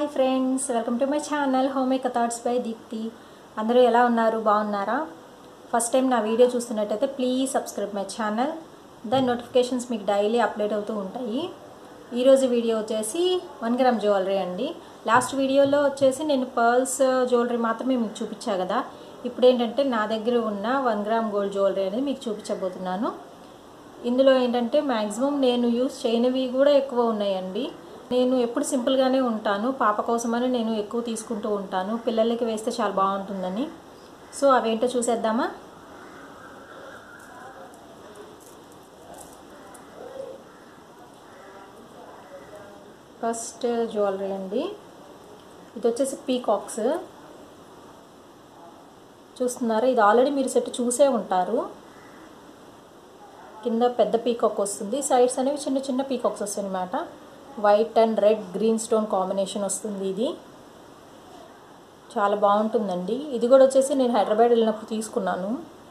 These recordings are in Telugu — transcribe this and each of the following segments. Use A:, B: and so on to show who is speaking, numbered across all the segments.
A: hi friends welcome to my channel home make thoughts by Deepthi అందరూ ఎలా ఉన్నారు బాగున్నారా ఫస్ట్ టైం నా వీడియో చూస్తున్నట్టయితే ప్లీజ్ సబ్స్క్రైబ్ మై ఛానల్ దాని నోటిఫికేషన్స్ మీకు డైలీ అప్డేట్ అవుతూ ఉంటాయి ఈరోజు వీడియో వచ్చేసి వన్ గ్రామ్ జ్యువెలరీ అండి లాస్ట్ వీడియోలో వచ్చేసి నేను పర్ల్స్ జ్యువెలరీ మాత్రమే మీకు చూపించా కదా ఇప్పుడు ఏంటంటే నా దగ్గర ఉన్న వన్ గ్రామ్ గోల్డ్ జ్యువెలరీ అనేది మీకు చూపించబోతున్నాను ఇందులో ఏంటంటే మ్యాక్సిమం నేను యూస్ చేయనివి కూడా ఎక్కువ ఉన్నాయండి నేను ఎప్పుడు సింపుల్గానే ఉంటాను పాప కోసమని నేను ఎక్కువ తీసుకుంటూ ఉంటాను పిల్లలకి వేస్తే చాలా బాగుంటుందని సో అవేంటో చూసేద్దామా ఫస్ట్ జ్యువెలరీ అండి ఇది వచ్చేసి పీకాక్స్ చూస్తున్నారా ఇది ఆల్రెడీ మీరు సెట్ చూసే ఉంటారు కింద పెద్ద పీకాక్ వస్తుంది సైడ్స్ అనేవి చిన్న చిన్న పీకాక్స్ వస్తాయి అనమాట white and red green stone combination వస్తుంది ఇది చాలా బాగుంటుందండి ఇది కూడా వచ్చేసి నేను హైదరాబాద్ వెళ్ళినప్పుడు తీసుకున్నాను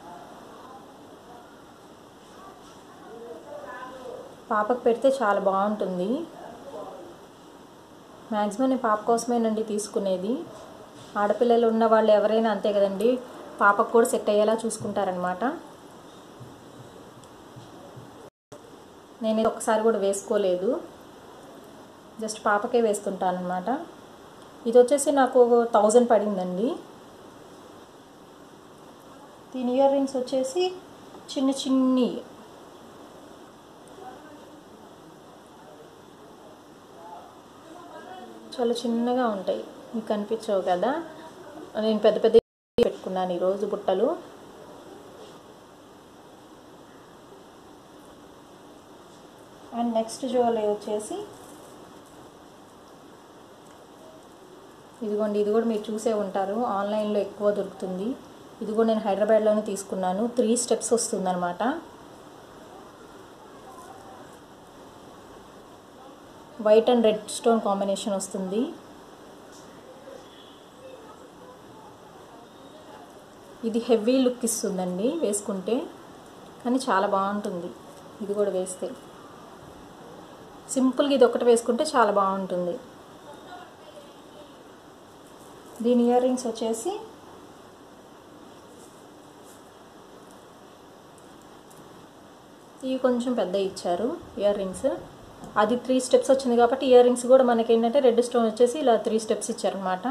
A: పాపకు పెడితే చాలా బాగుంటుంది మ్యాక్సిమం నేను పాప కోసమేనండి తీసుకునేది ఆడపిల్లలు ఉన్న వాళ్ళు ఎవరైనా అంతే కదండి పాపకు కూడా సెట్ అయ్యేలా చూసుకుంటారనమాట నేను ఒకసారి కూడా వేసుకోలేదు జస్ట్ పాపకే వేస్తుంటాను అనమాట ఇది వచ్చేసి నాకు థౌజండ్ పడిందండి దీని ఇయర్ రింగ్స్ వచ్చేసి చిన్న చిన్ని చాలా చిన్నగా ఉంటాయి మీకు కనిపించవు కదా నేను పెద్ద పెద్ద పెట్టుకున్నాను ఈరోజు బుట్టలు అండ్ నెక్స్ట్ జ్యువెలరీ వచ్చేసి ఇదిగోండి ఇది కూడా మీరు చూసే ఉంటారు ఆన్లైన్లో ఎక్కువ దొరుకుతుంది ఇది కూడా నేను హైదరాబాద్లోనే తీసుకున్నాను త్రీ స్టెప్స్ వస్తుందన్నమాట white and red stone combination వస్తుంది ఇది హెవీ లుక్ ఇస్తుందండి వేసుకుంటే కానీ చాలా బాగుంటుంది ఇది కూడా వేస్తే సింపుల్గా ఇది ఒకటి వేసుకుంటే చాలా బాగుంటుంది దీని ఇయర్ రింగ్స్ వచ్చేసి ఇవి కొంచెం పెద్ద ఇచ్చారు ఇయర్ రింగ్స్ అది త్రీ స్టెప్స్ వచ్చింది కాబట్టి ఇయర్ రింగ్స్ కూడా మనకి ఏంటంటే రెడ్ స్టోన్ వచ్చేసి ఇలా త్రీ స్టెప్స్ ఇచ్చారనమాట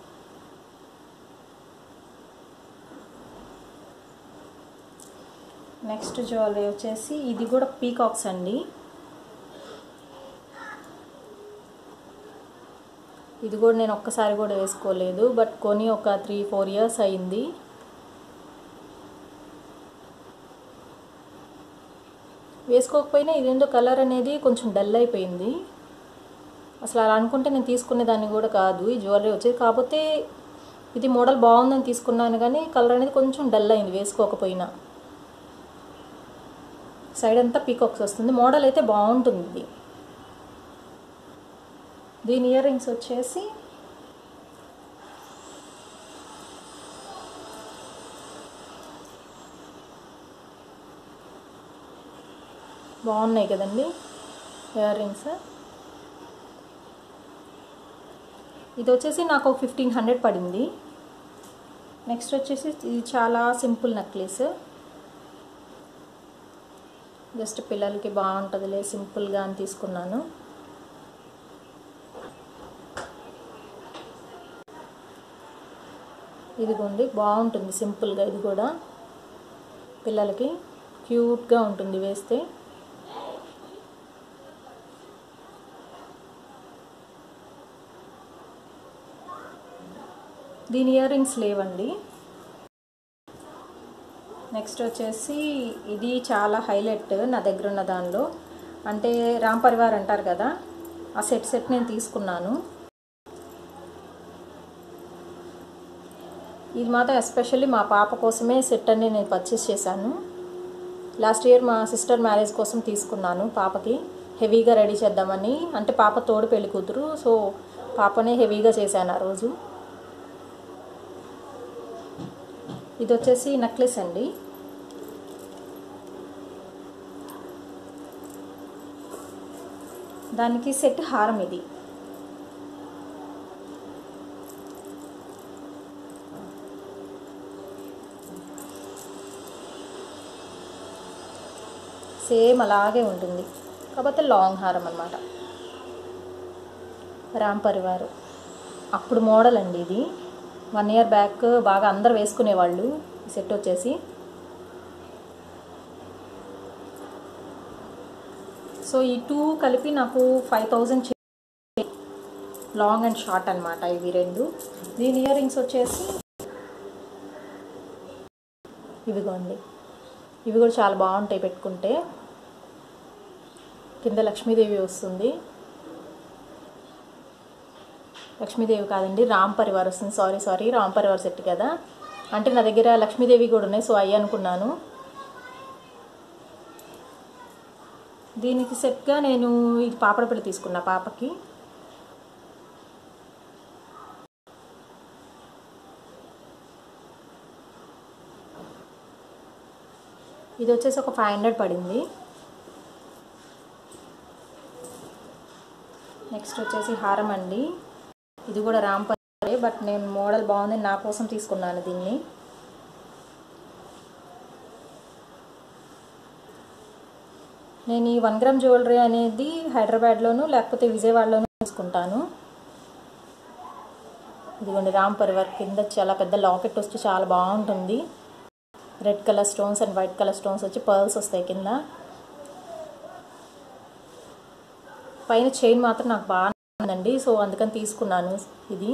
A: నెక్స్ట్ జ్యువెలరీ వచ్చేసి ఇది కూడా పీకాక్స్ అండి ఇది కూడా నేను ఒక్కసారి కూడా వేసుకోలేదు బట్ కొని ఒక త్రీ ఫోర్ ఇయర్స్ అయింది వేసుకోకపోయినా ఇదేందో కలర్ అనేది కొంచెం డల్ అయిపోయింది అసలు అలా అనుకుంటే నేను తీసుకునే దాన్ని కూడా కాదు ఈ జ్యువెలరీ వచ్చేది కాకపోతే ఇది మోడల్ బాగుందని తీసుకున్నాను కానీ కలర్ అనేది కొంచెం డల్ అయింది వేసుకోకపోయినా సైడ్ అంతా పీకాక్స్ వస్తుంది మోడల్ అయితే బాగుంటుంది ఇది దీని ఇయర్ రింగ్స్ వచ్చేసి బాగున్నాయి కదండి ఇయర్ రింగ్స్ ఇది వచ్చేసి నాకు ఫిఫ్టీన్ హండ్రెడ్ పడింది నెక్స్ట్ వచ్చేసి ఇది చాలా సింపుల్ నెక్లెస్ జస్ట్ పిల్లలకి బాగుంటుందిలే సింపుల్గా అని తీసుకున్నాను ఇదిగోండి బాగుంటుంది సింపుల్గా ఇది కూడా పిల్లలకి క్యూట్గా ఉంటుంది వేస్తే దీని ఇయర్ రింగ్స్ లేవండి నెక్స్ట్ వచ్చేసి ఇది చాలా హైలైట్ నా దగ్గర ఉన్న దానిలో అంటే రామ్ పరివార్ అంటారు కదా ఆ సెట్ సెట్ నేను తీసుకున్నాను ఇది మాత్రం ఎస్పెషల్లీ మా పాప కోసమే సెట్ అని నేను పర్చేస్ చేశాను లాస్ట్ ఇయర్ మా సిస్టర్ మ్యారేజ్ కోసం తీసుకున్నాను పాపకి హెవీగా రెడీ చేద్దామని అంటే పాప తోడు పెళ్లి కూతురు సో పాపనే హెవీగా చేశాను ఆ రోజు ఇది వచ్చేసి నెక్లెస్ అండి దానికి సెట్ హారం ఇది సేమ్ అలాగే ఉంటుంది కాకపోతే లాంగ్ హారం అనమాట రామ్ పరివార్ అప్పుడు మోడల్ అండి ఇది వన్ ఇయర్ బ్యాక్ బాగా అందరు వేసుకునేవాళ్ళు ఈ సెట్ వచ్చేసి సో ఈ టూ కలిపి నాకు five thousand long and short అనమాట ఇవి రెండు దీని ఇయర్ రింగ్స్ వచ్చేసి ఇవిగోండి ఇవి కూడా చాలా బాగుంటాయి పెట్టుకుంటే కింద లక్ష్మీదేవి వస్తుంది లక్ష్మీదేవి కాదండి రామ్ పరివార్ వస్తుంది sorry sorry Ram Parivar set కదా అంటే నా దగ్గర లక్ష్మీదేవి కూడా ఉన్నాయి సో అయ్యి అనుకున్నాను దీనికి సెట్గా నేను ఇది పాపడపల్లి తీసుకున్నా పాపకి ఇది వచ్చేసి ఒక ఫైవ్ హండ్రెడ్ పడింది నెక్స్ట్ వచ్చేసి హారం అండి ఇది కూడా రాంపరే బట్ నేను మోడల్ బాగుంది నా కోసం తీసుకున్నాను దీన్ని నేను ఈ వన్ గ్రామ్ జ్యువెలరీ అనేది హైదరాబాద్లోను లేకపోతే విజయవాడలోనూ తీసుకుంటాను ఇదిగోండి రామ్ పరివార్ కింద చాలా పెద్ద లాకెట్ వస్తే చాలా బాగుంటుంది red colour stones and white colour stones వచ్చి పర్ల్స్ వస్తాయి కింద పైన చైన్ మాత్రం నాకు బాగా ఉందండి సో అందుకని తీసుకున్నాను ఇది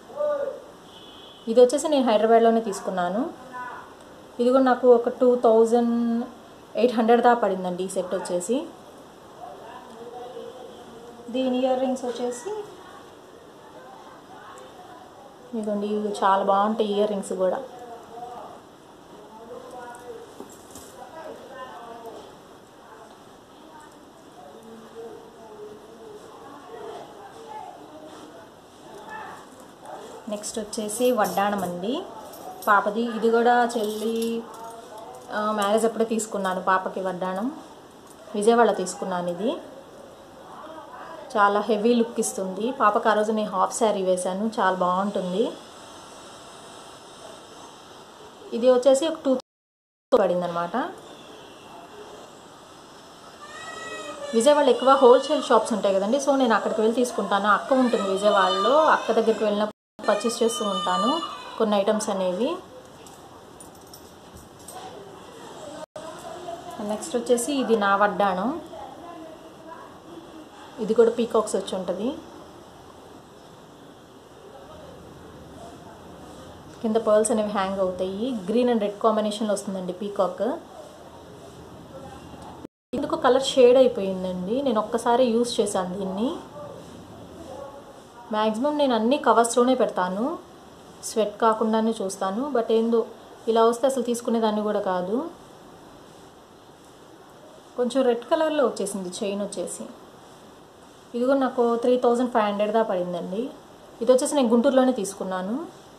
A: ఇది వచ్చేసి నేను హైదరాబాద్లోనే తీసుకున్నాను ఇది కూడా నాకు ఒక టూ థౌజండ్ ఎయిట్ హండ్రెడ్ దా పడిందండి ఈ సెట్ వచ్చేసి దీని ఇయర్ రింగ్స్ వచ్చేసి ఇదిగోండి ఇవి చాలా బాగుంటాయి ఇయర్ రింగ్స్ కూడా నెక్స్ట్ వచ్చేసి వడ్డాణం అండి పాపది ఇది కూడా చెల్లి మ్యారేజ్ అప్పుడే తీసుకున్నాను పాపకి వడ్డాణం విజయవాడ తీసుకున్నాను ఇది చాలా హెవీ లుక్ ఇస్తుంది పాపకి ఆ రోజు నేను హాఫ్ శారీ వేశాను చాలా బాగుంటుంది ఇది వచ్చేసి ఒక టూ పడింది అనమాట విజయవాడ ఎక్కువ హోల్సేల్ షాప్స్ ఉంటాయి కదండి సో నేను అక్కడికి వెళ్ళి తీసుకుంటాను అక్క ఉంటుంది విజయవాడలో అక్క దగ్గరికి వెళ్ళినప్పుడు పర్చేస్ చేస్తూ ఉంటాను కొన్ని ఐటమ్స్ అనేవి నెక్స్ట్ వచ్చేసి ఇది నా వడ్డాణం ఇది కూడా పీకాక్స్ వచ్చి ఉంటుంది కింద పర్ల్స్ అనేవి హ్యాంగ్ అవుతాయి గ్రీన్ అండ్ రెడ్ కాంబినేషన్లో వస్తుందండి పీకాక్ ఎందుకు కలర్ షేడ్ అయిపోయిందండి నేను ఒక్కసారి యూస్ చేశాను దీన్ని మ్యాక్సిమం నేను అన్ని కవర్స్లోనే పెడతాను స్వెట్ కాకుండానే చూస్తాను బట్ ఏందో ఇలా వస్తే అసలు తీసుకునేదాన్ని కూడా కాదు కొంచెం రెడ్ కలర్లో వచ్చేసింది చైన్ వచ్చేసి ఇది కూడా నాకు త్రీ థౌజండ్ ఫైవ్ హండ్రెడ్ దా పడిందండి ఇది వచ్చేసి నేను గుంటూరులోనే తీసుకున్నాను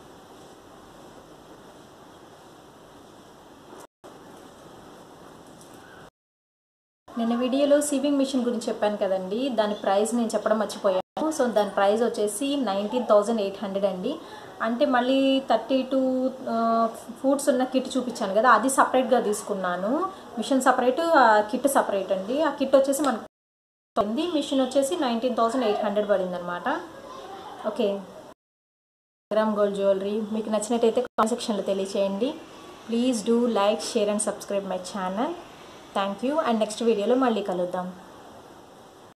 A: నిన్న వీడియోలో సీవింగ్ మిషన్ గురించి చెప్పాను కదండి దాని ప్రైస్ నేను చెప్పడం మర్చిపోయాను సో దాని ప్రైస్ వచ్చేసి నైన్టీన్ థౌజండ్ ఎయిట్ హండ్రెడ్ అండి అంటే మళ్ళీ థర్టీ టూ ఫుడ్స్ ఉన్న కిట్ చూపించాను కదా అది సపరేట్గా తీసుకున్నాను మిషన్ సపరేట్ కిట్ సపరేట్ అండి ఆ కిట్ వచ్చేసి మనకు ఉంది మిషన్ వచ్చేసి నైన్టీన్ థౌజండ్ ఎయిట్ హండ్రెడ్ పడింది అనమాట ఓకే గ్రామ్ గోల్డ్ జ్యువెలరీ మీకు నచ్చినట్టయితే కామెంట్ సెక్షన్లో తెలియచేయండి please do like share and subscribe my channel thank you and next వీడియోలో మళ్ళీ కలుద్దాం